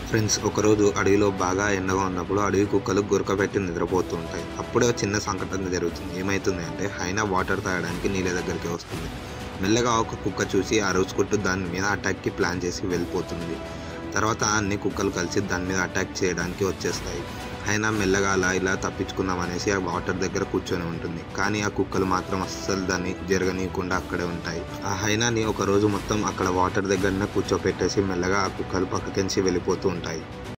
friends ఒకరోజు అడవిలో బాగా ఎండగా ఉన్నప్పుడు అడవి కుక్కలు గురక పెట్టి నిద్రపోతూ ఉంటాయి అప్పుడే ఒక చిన్న సంఘటన జరుగుతుంది ఏమవుతుంది అంటే హైనా వాటర్ తాగడానికి నీళ్ళ దగ్గరికి వస్తుంది మెల్లగా ఒక కుక్క చూసి అరుచుకుంటూ దాని మీద అటాక్కి ప్లాన్ చేసి వెళ్ళిపోతుంది తర్వాత అన్ని కుక్కలు కలిసి దాని మీద అటాక్ చేయడానికి వచ్చేస్తాయి హైనా మెల్లగా అలా ఇలా తప్పించుకుందాం అనేసి ఆ వాటర్ దగ్గర కూర్చొని ఉంటుంది కానీ ఆ కుక్కలు మాత్రం అస్సలు దాన్ని జరగనీయకుండా అక్కడే ఉంటాయి ఆ హైనాని ఒక రోజు మొత్తం అక్కడ వాటర్ దగ్గరనే కూర్చోపెట్టేసి మెల్లగా ఆ కుక్కలు పక్కకించి వెళ్ళిపోతూ ఉంటాయి